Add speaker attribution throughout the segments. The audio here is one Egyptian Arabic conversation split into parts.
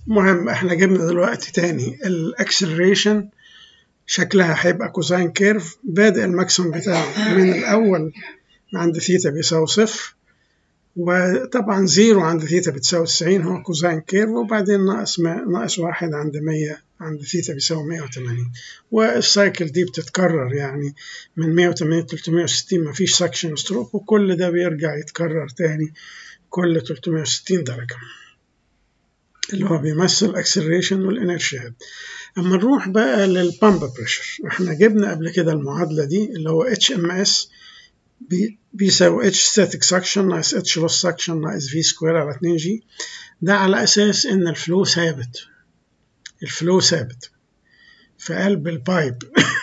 Speaker 1: المهم احنا جبنا دلوقتي تاني الاكسلريشن شكلها هيبقى كوزاين كيرف بادئ الماكسيموم بتاعه من الاول عند ثيتا بيساوي صفر وطبعا زيرو عند ثيتا بتساوي 90 هو كوزاين كيرف وبعدين ناقص ما ناقص واحد عند 100 عند ثيتا بيساوي 180 والسايكل دي بتتكرر يعني من 180 ل 360 مفيش سكشن ستروك وكل ده بيرجع يتكرر تاني كل 360 درجة اللي هو بيمثل اكسلريشن والانرشيا اما نروح بقى للبامب بريشر احنا جبنا قبل كده المعادلة دي اللي هو اتش ام اس بيساوي اتش ستاتيك سكشن ناقص اتش لوس سكشن ناقص في سكوير على 2 جي ده على اساس ان الفلو ثابت الفلو ثابت في قلب البايب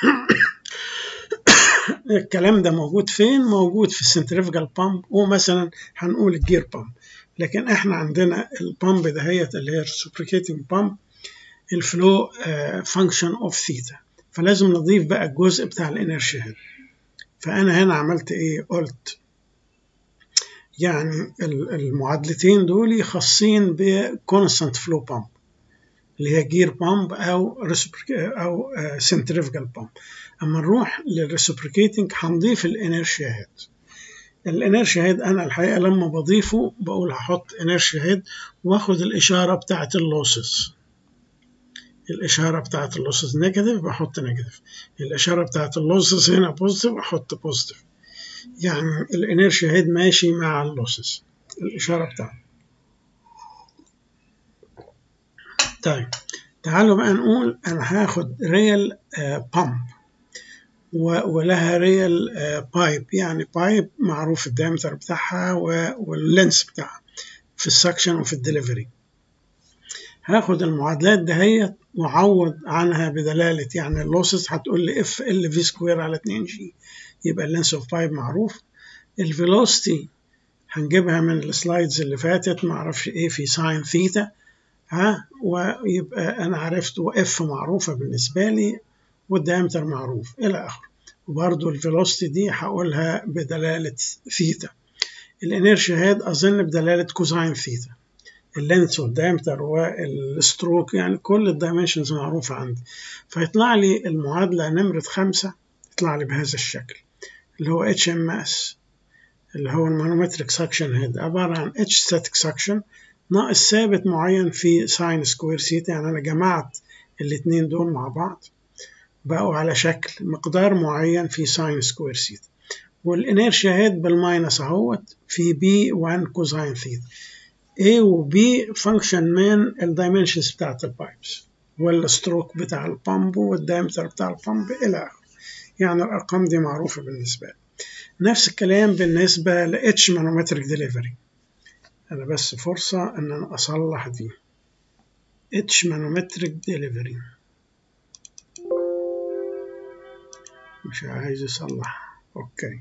Speaker 1: الكلام ده موجود فين موجود في السنتريفجال بامب ومثلا هنقول الجير بامب لكن احنا عندنا البامب دهيت اللي هي السوبريكيتنج بامب الفلو فانكشن اوف ثيتا فلازم نضيف بقى الجزء بتاع الانرشيا هنا فانا هنا عملت ايه قلت يعني المعادلتين دول خاصين بكونستانت فلو بامب اللي هي جير بامب او او سنتريفجال بامب اما نروح للريسبريكيتنج هنضيف الانرشيا هيد الانرشيا هيد انا الحقيقه لما بضيفه بقول هحط انرشيا هيد واخد الاشاره بتاعه اللوسز الاشاره بتاعه اللوسز نيجاتيف بحط نيجاتيف الاشاره بتاعه اللوسز هنا بوزيتيف احط بوزيتيف يعني الانرشيا هيد ماشي مع اللوسز الاشاره بتاعته طيب تعالوا بقى نقول انا هاخد ريال بامب ولها ريال بايب يعني بايب معروف الدايمتر بتاعها واللينس بتاعها في السكشن وفي الدليفري هاخد المعادلات دهيت واعوض عنها بدلاله يعني اللوسز هتقول لي اف ال في سكوير على 2 جي يبقى اللينس اوف بايب معروف الفيلوسيتي هنجيبها من السلايدز اللي فاتت معرفش ايه في ساين ثيتا ها ويبقى انا عرفت واف معروفه بالنسبه لي والدايمتر معروف الى اخره وبرضه الفيلوسيتي دي هقولها بدلاله ثيتا الانيرشيا هيد اظن بدلاله كوزاين ثيتا اللينس والدايمتر والستروك يعني كل الدايمنشنز معروفة عندي فيطلع لي المعادلة نمرة خمسة يطلع لي بهذا الشكل اللي هو HMS اللي هو المانومتريك سكشن هيد عبارة عن H static suction ناقص ثابت معين في ساين سكوير سيتا يعني أنا جمعت الاتنين دول مع بعض بقوا على شكل مقدار معين في ساين سكوير سيتا والانيرشيا هيد بالماينس اهوت في بي 1 كوزاين ثيتا A و B فانكشن من الدايمنشنز بتاعت البايبس والستروك بتاع البامب والدايمتر بتاع البامب إلى آخره يعني الأرقام دي معروفة بالنسبة لي نفس الكلام بالنسبة ل H manometric delivery أنا بس فرصة إن أنا أصلح دي H manometric delivery مش عايز يصلح أوكي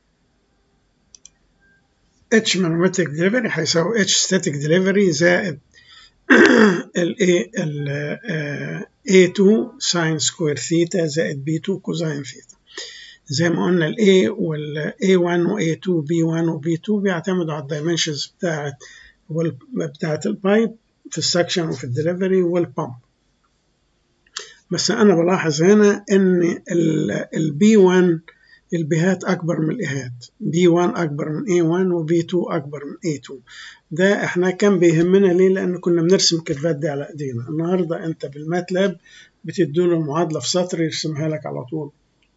Speaker 1: H manometric delivery هيساوي H static delivery زائد ال A ال A2 sin square theta زائد B2 cosine theta زي ما قلنا ال A وال A1 و A2 B1 و B2 بيعتمدوا على الدايمنشنز بتاعت بتاعت البايب في السكشن وفي الدليفري والبامب بس أنا بلاحظ هنا إن ال B1 البيهات أكبر من الإيهات B1 أكبر من A1 و B2 أكبر من A2 ده إحنا كان بيهمنا ليه لأن كنا بنرسم الكيرفات دي على إيدينا النهاردة أنت بالماتلاب بتديله المعادلة في سطر يرسمها لك على طول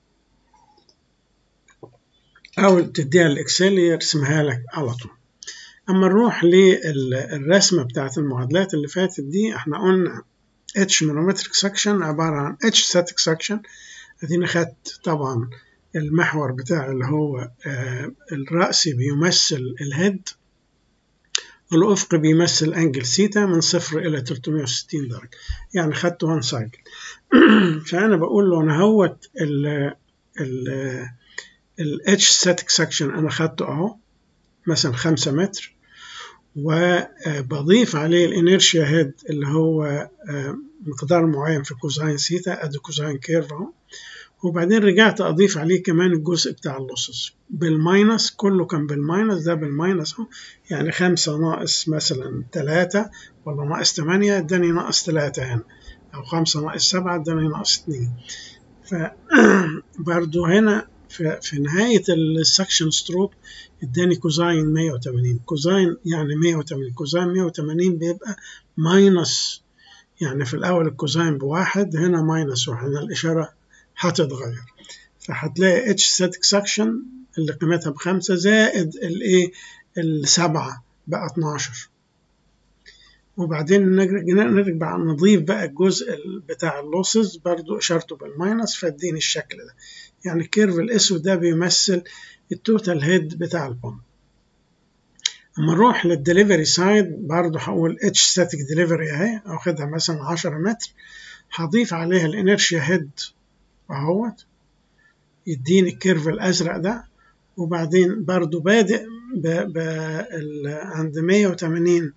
Speaker 1: أو تديها الإكسل يرسمها لك على طول أما نروح للرسمة بتاعت المعادلات اللي فاتت دي إحنا قلنا H manometric section عبارة عن H static section أدينا خدت طبعا المحور بتاع اللي هو الرأسي بيمثل الهيد والأفق بيمثل أنجل سيتا من صفر إلى 360 درجة يعني خدت وان سايكل فأنا بقول له أنا هوت ال ال ال H static section أنا خدته أهو مثلا خمسة متر وبضيف عليه الانيرشيا هيد اللي هو مقدار معين في كوزاين سيتا ادي كوزاين كيرف اهو وبعدين رجعت اضيف عليه كمان الجزء بتاع اللوسز بالماينس كله كان بالماينس ده بالماينس اهو يعني خمسة ناقص مثلا تلاتة ولا ناقص تمانية اداني ناقص تلاتة هنا او خمسة ناقص سبعة اداني ناقص اتنين فبرضو هنا في, في نهاية السكشن ستروك اداني كوزاين 180 كوزاين يعني 180 كوزاين 180 بيبقى ماينس يعني في الأول الكوزاين بواحد هنا ماينس واحد هنا الإشارة هتتغير فهتلاقي اتش ستاتيك سكشن اللي قيمتها بخمسة زائد الايه السبعة بقى 12 وبعدين نرجع نضيف بقى الجزء بتاع اللوسز برضو اشارته بالماينس فاديني الشكل ده يعني الكيرف الاسود ده بيمثل التوتال هيد بتاع البامب اما نروح للدليفري سايد برضو هقول اتش ستاتيك دليفري اهي واخدها مثلا 10 متر هضيف عليها الانرشيا هيد اهوت يديني الكيرف الازرق ده وبعدين برضو بادئ ب... ب... عند 180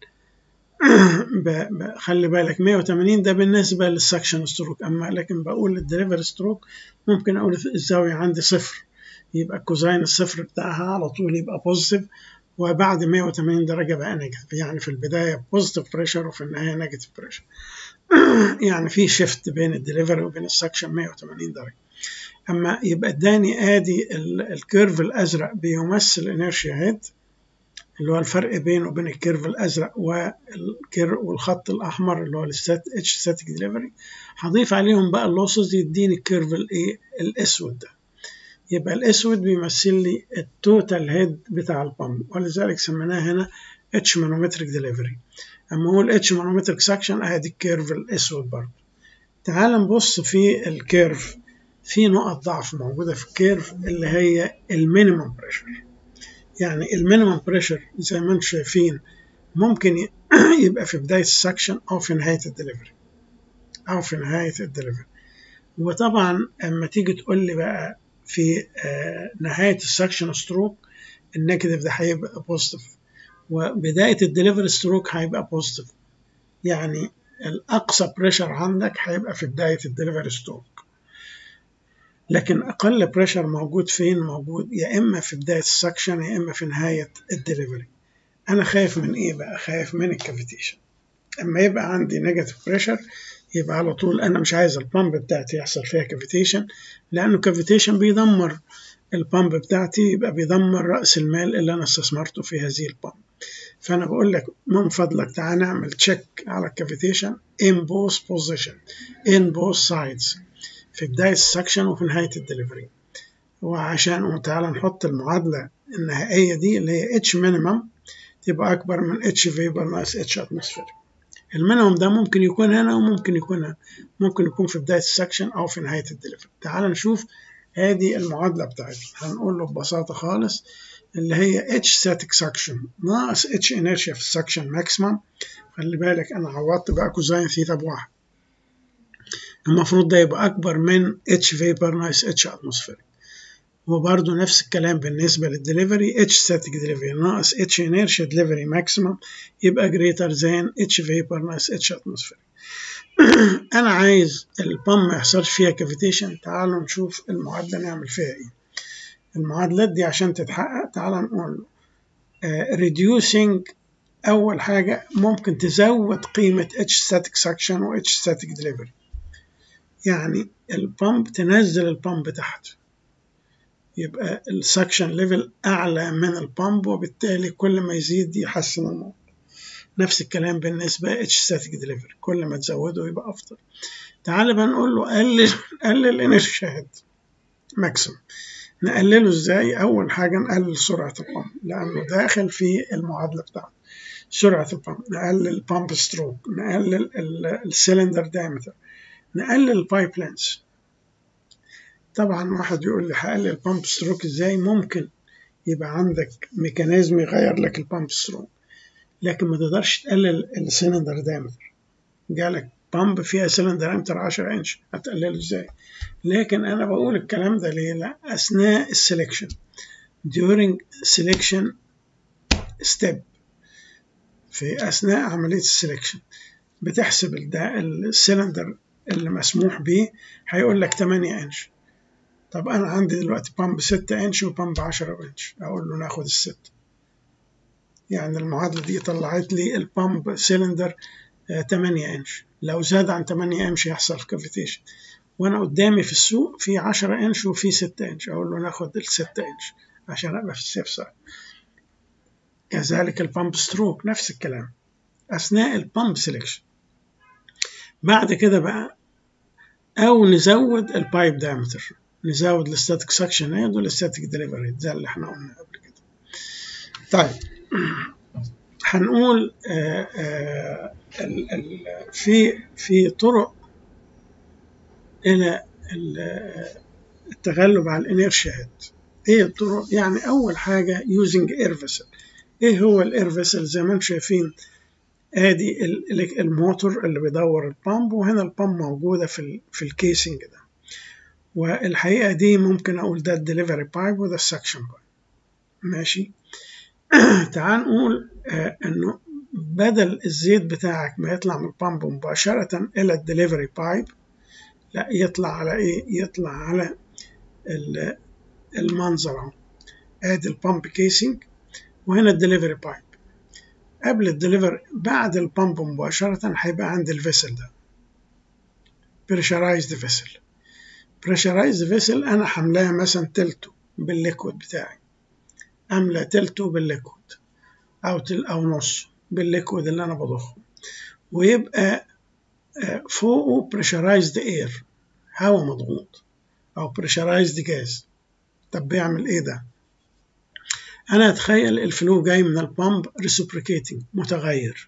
Speaker 1: خلي بالك 180 ده بالنسبة للسكشن ستروك أما لكن بقول للدليفري ستروك ممكن أقول الزاوية عندي صفر يبقى الكوزاين الصفر بتاعها على طول يبقى بوزيتيف وبعد 180 درجة بقى نيجاتيف يعني في البداية بوزيتيف بريشر وفي النهاية نيجاتيف بريشر يعني في شيفت بين الدليفري وبين السكشن 180 درجة أما يبقى اداني آدي الكيرف الأزرق بيمثل انرشيا هيد اللي هو الفرق بينه وبين الكيرف الازرق والكير والخط الاحمر اللي هو الستات اتش ستاتيك ديليفري هضيف عليهم بقى اللوسز يديني الكيرف الايه الاسود ده يبقى الاسود بيمثل لي التوتال هيد بتاع البامب ولذلك سميناه هنا اتش مانومتريك ديليفري اما هو الاتش مانومتريك سكشن ادي الكيرف الاسود برضه تعال نبص في الكيرف في نقط ضعف موجوده في الكيرف اللي هي المينيمم بريشر يعني المينيمم بريشر زي ما انتم شايفين ممكن يبقى في بداية السكشن أو في نهاية الدليفري أو في نهاية الدليفري وطبعا أما تيجي تقول لي بقى في نهاية السكشن ستروك النيجاتيف ده هيبقى بوزيتيف وبداية الدليفري ستروك هيبقى بوزيتيف يعني الأقصى بريشر عندك هيبقى في بداية الدليفري ستروك لكن أقل بريشر موجود فين موجود يا إما في بداية السكشن يا إما في نهاية الدليفري أنا خايف من إيه بقى خايف من الكافيتيشن أما يبقى عندي نيجاتيف بريشر يبقى على طول أنا مش عايز البامب بتاعتي يحصل فيها كافيتيشن لأنه كافيتيشن بيدمر البامب بتاعتي يبقى بيدمر رأس المال اللي أنا استثمرته في هذه البامب فأنا بقول لك من فضلك تعال نعمل تشيك على الكافيتيشن in both position in both sides في بداية السكشن وفي نهاية الدليفري وعشان تعالى نحط المعادلة النهائية دي اللي هي اتش مينيمم تبقى أكبر من اتش فيبر ناقص اتش اتموسفير المينيمم ده ممكن يكون هنا وممكن يكون هنا ممكن يكون في بداية السكشن أو في نهاية الدليفري تعال نشوف هذه المعادلة بتاعتنا هنقول له ببساطة خالص اللي هي اتش ستاتيك سكشن ناقص اتش انيرشيا في السكشن ماكسيمم خلي بالك أنا عوضت بقى كوزاين ثيتا بواحد المفروض ده يبقى أكبر من اتش فيبر ناقص اتش اتموسفيريك وبرضه نفس الكلام بالنسبة للدليفري اتش ستاتيك دليفري ناقص اتش انيرشيا دليفري ماكسيمم يبقى greater than اتش فيبر ناقص اتش اتموسفيريك أنا عايز البام ما يحصلش فيها كافيتيشن تعالوا نشوف المعادلة نعمل فيها إيه المعادلات دي عشان تتحقق تعالوا نقول uh, reducing أول حاجة ممكن تزود قيمة اتش static suction و اتش static delivery يعني البامب تنزل البامب تحت يبقى السكشن ليفل أعلى من البامب وبالتالي كل ما يزيد يحسن الموضوع نفس الكلام بالنسبة اتش ستاتيك ديليفري كل ما تزوده يبقى أفضل تعال بقى نقول له قلل قلل انرشي هيد ماكسيمم نقلله ازاي أول حاجة نقلل سرعة البامب لأنه داخل في المعادلة بتاعته سرعة البامب نقلل البامب ستروك نقلل السلندر دايمتر نقلل البايب لينس طبعا واحد يقول لي هقلل البامب ستروك ازاي ممكن يبقى عندك ميكانيزم يغير لك البامب ستروك لكن ما تقدرش تقلل السلندر دايمتر جالك بامب فيها سلندر دايمتر 10 انش هتقلله ازاي لكن انا بقول الكلام ده ليه لا اثناء السلكشن during selection step في اثناء عمليه السلكشن بتحسب السلندر اللي مسموح بيه هيقول لك 8 انش طب انا عندي دلوقتي بامب 6 انش وبامب 10 انش اقول له ناخد الست يعني المعادلة دي طلعت لي البامب سيلندر 8 انش لو زاد عن 8 انش يحصل كافيتيشن وانا قدامي في السوق في 10 انش وفي 6 انش اقول له ناخد ال 6 انش عشان ابقى في السيف سايد كذلك البامب ستروك نفس الكلام اثناء البامب سيلكشن بعد كده بقى او نزود البايب دايمتر نزود الستاتيك سكشن هيد والستاتيك ديليفري زي اللي احنا قلنا قبل كده طيب هنقول آآ آآ ال ال في في طرق الى التغلب على الانيرشيا هيد ايه الطرق يعني اول حاجه using air vessel ايه هو الاير فيسل زي ما انتم شايفين ادي الموتور اللي بيدور البامب وهنا البامب موجوده في ال في الكيسنج ده والحقيقه دي ممكن اقول ده الدليفري بايب وده السكشن بايب ماشي تعال نقول آه انه بدل الزيت بتاعك ما يطلع من البامب مباشره الى الدليفري بايب لا يطلع على ايه يطلع على المنظر اهو ادي البامب كيسنج وهنا الدليفري بايب قبل الدليفري بعد البامب مباشرة هيبقى عندي الفيسل ده pressurized vessel pressurized vessel أنا حملاها مثلا تلته بالليكويد بتاعي أملى تلته بالليكويد أو تل أو نص بالليكويد اللي أنا بضخه ويبقى فوقه pressurized air هواء مضغوط أو pressurized gas طب بيعمل إيه ده؟ أنا أتخيل الفلو جاي من البامب reciprocating متغير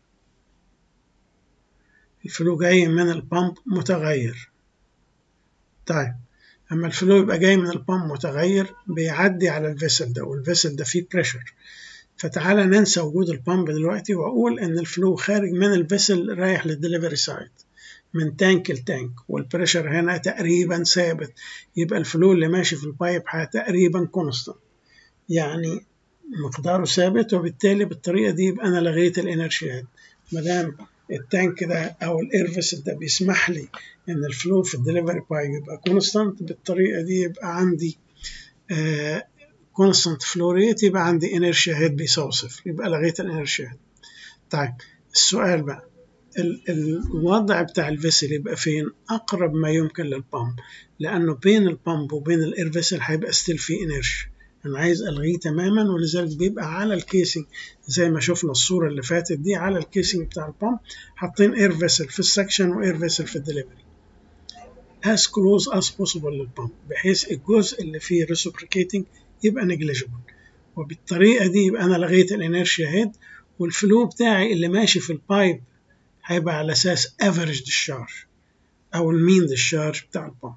Speaker 1: الفلو جاي من البامب متغير طيب أما الفلو يبقى جاي من البامب متغير بيعدي على الفيسل ده والفيسل ده فيه بريشر فتعالى ننسى وجود البامب دلوقتي وأقول إن الفلو خارج من الفيسل رايح للدليفري سايت من تانك لتانك والبريشر هنا تقريبا ثابت يبقى الفلو اللي ماشي في البايب تقريبا كونستانت يعني مقداره ثابت وبالتالي بالطريقه دي يبقى انا لغيت الانرشيات ما دام التانك ده او الاير فيسل ده بيسمح لي ان الفلو في الدليفري بايب يبقى كونستانت بالطريقه دي يبقى عندي كونستانت فلو ريت يبقى عندي انرشيا هيد بيساوي صفر يبقى لغيت الانرشيا هيد طيب السؤال بقى ال الوضع بتاع الفيسل يبقى فين اقرب ما يمكن للبامب لانه بين البامب وبين الاير فيسل هيبقى ستيل في انرشيا انا عايز الغيه تماما ولذلك بيبقى على الكيسنج زي ما شفنا الصوره اللي فاتت دي على الكيسنج بتاع البامب حاطين اير فيسل في السكشن واير فيسل في الدليفري as close as possible للبامب بحيث الجزء اللي فيه reciprocating يبقى negligible وبالطريقه دي يبقى انا لغيت الانرشيا هيد والفلو بتاعي اللي ماشي في البايب هيبقى على اساس average discharge او المين discharge بتاع البامب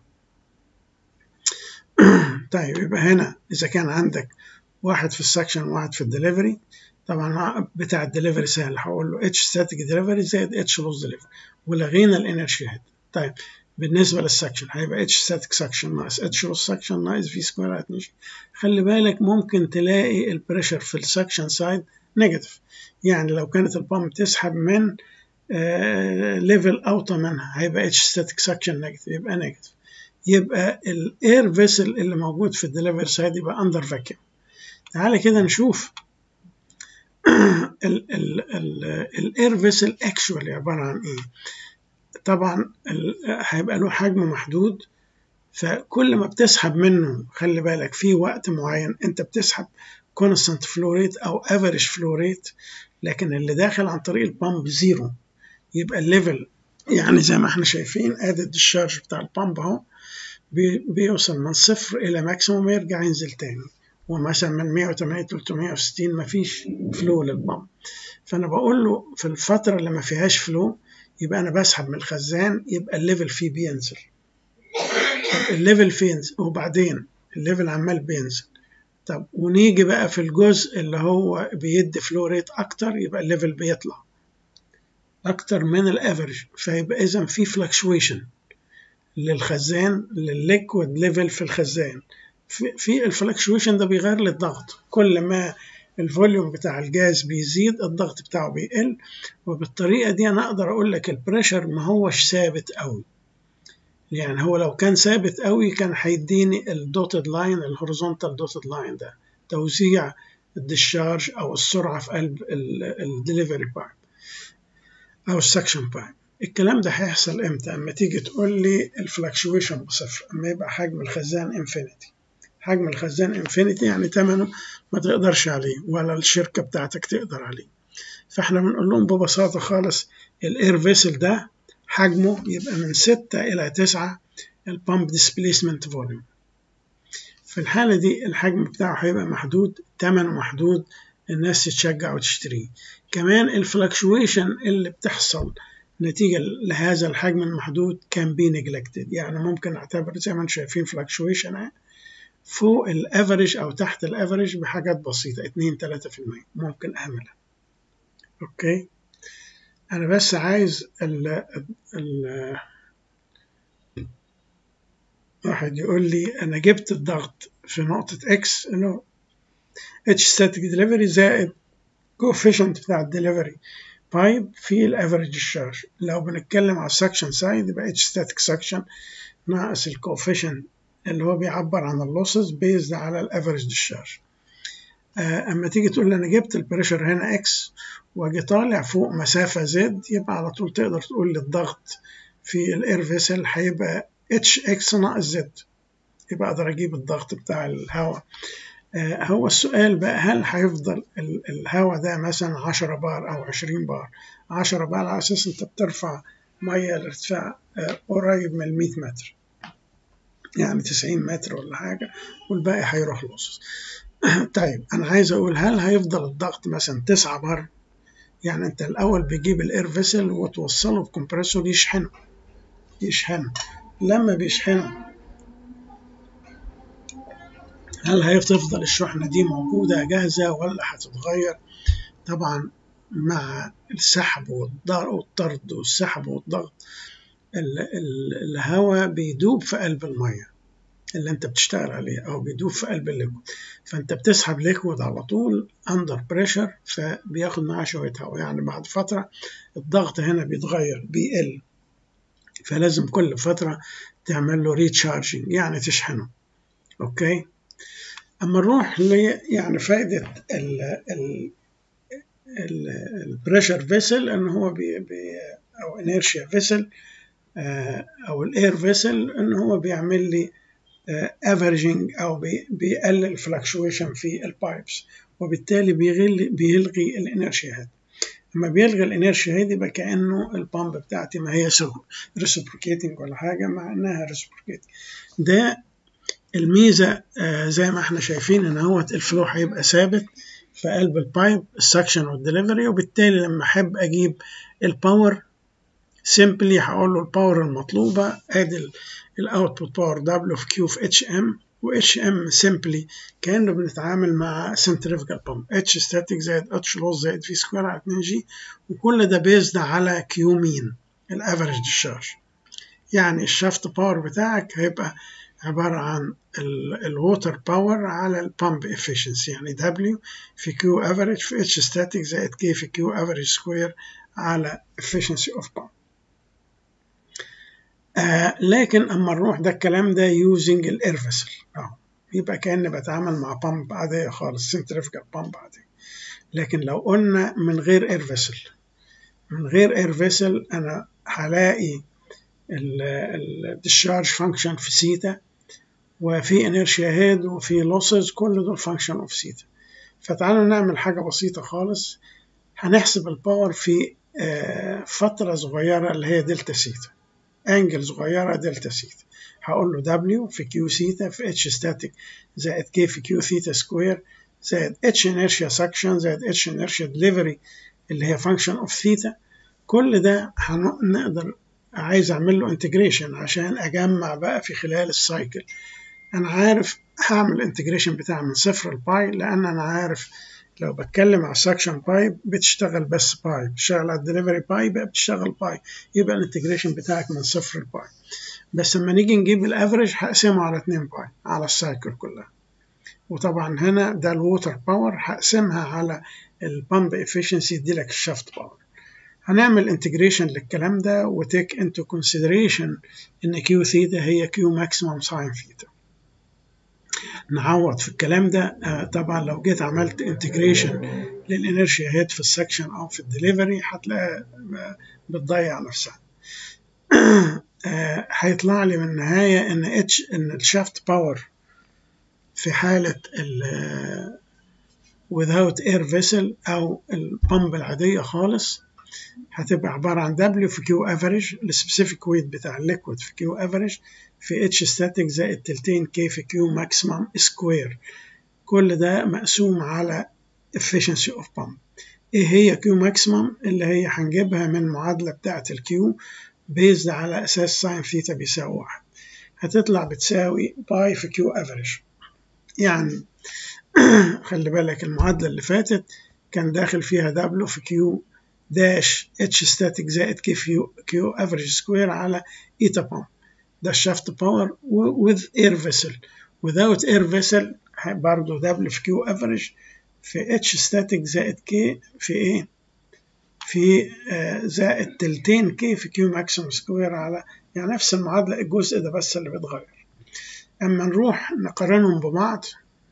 Speaker 1: طيب يبقى هنا إذا كان عندك واحد في السكشن وواحد في الدليفري طبعا بتاع الدليفري سهل هقول له اتش ستاتيك دليفري زائد اتش لوز دليفري ولغينا الانرشي هيد طيب بالنسبه للسكشن هيبقى اتش ستاتيك سكشن ناقص اتش لوز سكشن ناقص في سكوير اتنشن خلي بالك ممكن تلاقي البريشر في السكشن سايد نيجاتيف يعني لو كانت البامب تسحب من ليفل اوطى منها هيبقى اتش ستاتيك سكشن نيجاتيف يبقى نيجاتيف يبقى الاير فيسل اللي موجود في الدليفري سايد يبقى اندر فاكيوم تعالى كده نشوف الاير فيسل اكشوالي عباره عن ايه طبعا هيبقى له حجم محدود فكل ما بتسحب منه خلي بالك في وقت معين انت بتسحب كونستانت فلو ريت او افريج فلو ريت لكن اللي داخل عن طريق البامب زيرو يبقى الليفل يعني زي ما احنا شايفين ادي الديشارج بتاع البامب اهو بيوصل من صفر إلى ماكسيموم يرجع ينزل تاني ومثلا من 180 360 مفيش فلو للبامب فأنا بقول له في الفترة اللي ما فيهاش فلو يبقى أنا بسحب من الخزان يبقى الليفل فيه بينزل طب الليفل فين وبعدين الليفل عمال بينزل طب ونيجي بقى في الجزء اللي هو بيدي فلو ريت أكتر يبقى الليفل بيطلع أكتر من الأفرج فيبقى إذا في فلكشويشن للخزان للليكويد ليفل في الخزان في, في الفلكشويشن ده بيغير لي الضغط كل ما الفوليوم بتاع الجاز بيزيد الضغط بتاعه بيقل وبالطريقه دي انا اقدر اقول لك البريشر ما هوش ثابت قوي يعني هو لو كان ثابت قوي كان هيديني الدوتد لاين الهوريزونتال دوتد لاين ده توزيع الديشارج او السرعه في قلب الدليفري بايب او السكشن بايب الكلام ده هيحصل امتى اما تيجي تقول لي الفلكشويشن بصفر اما يبقى حجم الخزان انفينيتي حجم الخزان انفينيتي يعني ثمنه ما تقدرش عليه ولا الشركه بتاعتك تقدر عليه فاحنا بنقول لهم ببساطه خالص الاير فيسل ده حجمه يبقى من 6 إلى 9 البامب ديسبليسمنت فوليوم في الحالة دي الحجم بتاعه هيبقى محدود ثمنه محدود الناس تتشجع وتشتريه كمان الفلكشويشن اللي بتحصل نتيجة لهذا الحجم المحدود كان بي نجلكتد يعني ممكن نعتبر زي ما انتم شايفين فلكشويشن فوق الافريج او تحت الافريج بحاجات بسيطة 2 3% ممكن اعملها اوكي انا بس عايز ال ال واحد يقول لي انا جبت الضغط في نقطة اكس انه اتش ستاتيك ديليفري زائد كوفيشنت بتاع الدليفري بايب في الافريج الشارج لو بنتكلم على السكشن سايد يبقى اتش ستاتيك سكشن ناقص الكوفيشنت اللي هو بيعبر عن اللوسز بيزد على الافريج الشارج اما تيجي تقول لي انا جبت البريشر هنا اكس واجي طالع فوق مسافه زد يبقى على طول تقدر تقول لي الضغط في الاير فيسل هيبقى اتش اكس ناقص زد يبقى اقدر اجيب الضغط بتاع الهواء آه هو السؤال بقى هل هيفضل الهواء ده مثلا 10 بار او 20 بار 10 بار على اساس انت بترفع ميه لارتفاع آه قريب من ال 100 متر يعني 90 متر ولا حاجه والباقي هيروح لصص طيب انا عايز اقول هل هيفضل الضغط مثلا 9 بار يعني انت الاول بيجيب الاير فيسل وتوصله بكمبريسور يشحنه يشحنه لما بيشحنه هل هتفضل الشحنة دي موجودة جاهزة ولا هتتغير طبعا مع السحب والطرد والسحب والضغط الهواء بيدوب في قلب المية اللي انت بتشتغل عليه او بيدوب في قلب الليكويد فانت بتسحب ليكويد على طول اندر بريشر فبياخد معاه شويه هواء يعني بعد فتره الضغط هنا بيتغير بيقل فلازم كل فتره تعمل له ريتشارجنج يعني تشحنه اوكي اما نروح ل يعني فائده ال ال البريشر فيسل ان هو بي بي او انيرشيا فيسل او الاير فيسل ان هو بيعمل لي افريجنج او بيقلل فلكشويشن في البايبس وبالتالي بيغل بيلغي الانرشيا لما بيلغي الانرشيا هذه يبقى كانه البامب بتاعتي ما هي ريسبروكيتنج ولا حاجه مع انها ريسبروكيتنج ده الميزه آه زي ما احنا شايفين ان هو الفلو هيبقى ثابت في قلب البايب السكشن والدليفري وبالتالي لما احب اجيب الباور سيمبلي هقول له الباور المطلوبه ادي الاوتبوت باور دبليو في كيو في اتش ام و اتش ام سيمبلي كانه بنتعامل مع سنتريفيكال بامب اتش ستاتيك زائد اتش لوس زائد في سكوير على 2 جي وكل ده بيزد على كيو مين الافريج ديشارج يعني الشافت باور بتاعك هيبقى عبارة عن الووتر باور على البامب افشنسي يعني دبليو في كيو افريج في اتش ستاتيك زائد كي في كيو افريج سكوير على efficiency of pump آه لكن اما نروح ده الكلام ده يوزنج الاير فيسل اه يبقى كاني بتعامل مع بامب عاديه خالص سنتريفيكال بامب عاديه لكن لو قلنا من غير اير فيسل من غير اير فيسل انا هلاقي الديشارج فانكشن في سيتا وفي انيرشيا هيد وفي لوسز كل دول فانكشن اوف سيتا فتعالوا نعمل حاجه بسيطه خالص هنحسب الباور في آه فتره صغيره اللي هي دلتا سيتا انجل صغيرة دلتا سيتا هقول له W في كيو سيتا في اتش ستاتيك زائد K في كيو ثيتا سكوير زائد اتش انيرشيا سكشن زائد اتش انيرشيا دليفري اللي هي فانكشن اوف ثيتا كل ده هنقدر عايز اعمل له انتجريشن عشان اجمع بقى في خلال السايكل انا عارف هعمل الانتجريشن بتاعي من صفر لباي لان انا عارف لو بتكلم على السكشن بايب بتشتغل بس باي بتشتغل على الدليفري باي يبقى بتشتغل باي يبقى الانتجريشن بتاعك من صفر لباي بس لما نيجي نجيب الافريج هقسمه على 2 باي على السايكل كلها وطبعا هنا ده الووتر باور هقسمها على البامب افشنسي يديلك الشافت باور هنعمل انتجريشن للكلام ده وتيك انتو كونسيدريشن ان كيو ثيتا هي كيو ماكسيمم ساين ثيتا نعوض في الكلام ده طبعا لو جيت عملت انتجريشن للانرشيا هيد في السكشن او في الدليفري هتلاقي بتضيع نفسها هيطلع لي من النهاية ان اتش ان الشافت باور في حالة ال without air vessel او البامب العادية خالص هتبقى عبارة عن W في Q average السبيسيفيك ويت بتاع الليكويد في Q average في H static زائد تلتين K في Q maximum square كل ده مقسوم على efficiency of pump ايه هي Q maximum اللي هي هنجيبها من المعادلة بتاعة ال Q بيزد على أساس ساين ثيتا بيساوي واحد هتطلع بتساوي باي في Q average يعني خلي بالك المعادلة اللي فاتت كان داخل فيها W في Q داش اتش ستاتيك زائد كي في كيو افريج سكوير على ايتا بامب ده الشافت باور with air vessel without air vessel برضه دبل في كيو افريج في اتش ستاتيك زائد كي في ايه في آه زائد تلتين كي في كيو ماكسيموم سكوير على يعني نفس المعادلة الجزء ده بس اللي بيتغير اما نروح نقارنهم ببعض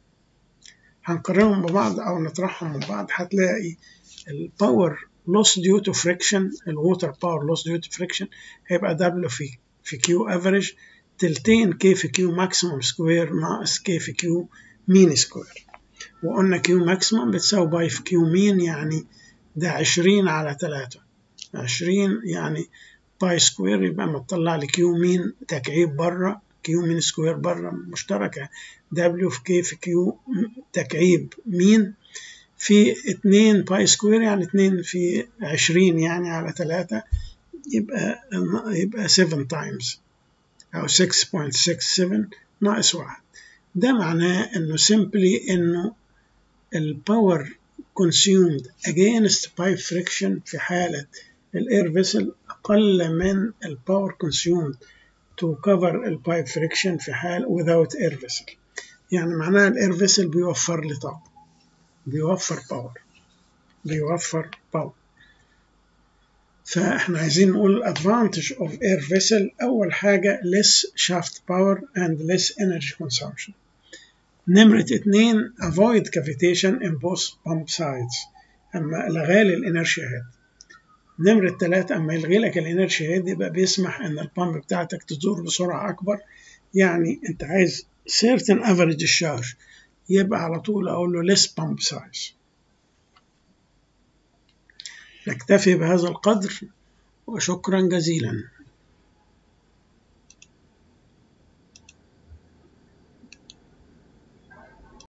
Speaker 1: هنقارنهم ببعض او نطرحهم من بعض هتلاقي الباور loss due to friction الووتر باور loss due to friction هيبقى W في في Q average تلتين K في Q maximum سكوير ناقص K في Q mean سكوير وقلنا Q maximum بتساوي باي في Q mean يعني ده عشرين على تلاتة عشرين يعني باي سكوير يبقى مطلع لي Q mean تكعيب بره Q mean سكوير بره مشتركة W في K في Q تكعيب mean في اتنين باي سكوير يعني اتنين في عشرين يعني على تلاتة يبقى يبقى 7 تايمز أو 6.67 ناقص واحد ده معناه إنه simply إنه الباور consumed against pipe friction في حالة الاير فيسل أقل من الباور consumed to cover البايب friction في حال without air vessel يعني معناها الاير فيسل بيوفر لي طاقة بيوفر باور بيوفر باور فاحنا عايزين نقول advantage of air vessel أول حاجة less shaft power and less energy consumption نمرة اتنين avoid cavitation in both pump sides أما لغالي الانرشيا هيد نمرة تلاتة أما يلغي لك الانرشيا هيد يبقى بيسمح إن البامب بتاعتك تدور بسرعة أكبر يعني أنت عايز certain average charge يبقى على طول أقول له less pump size نكتفي بهذا القدر وشكرا جزيلا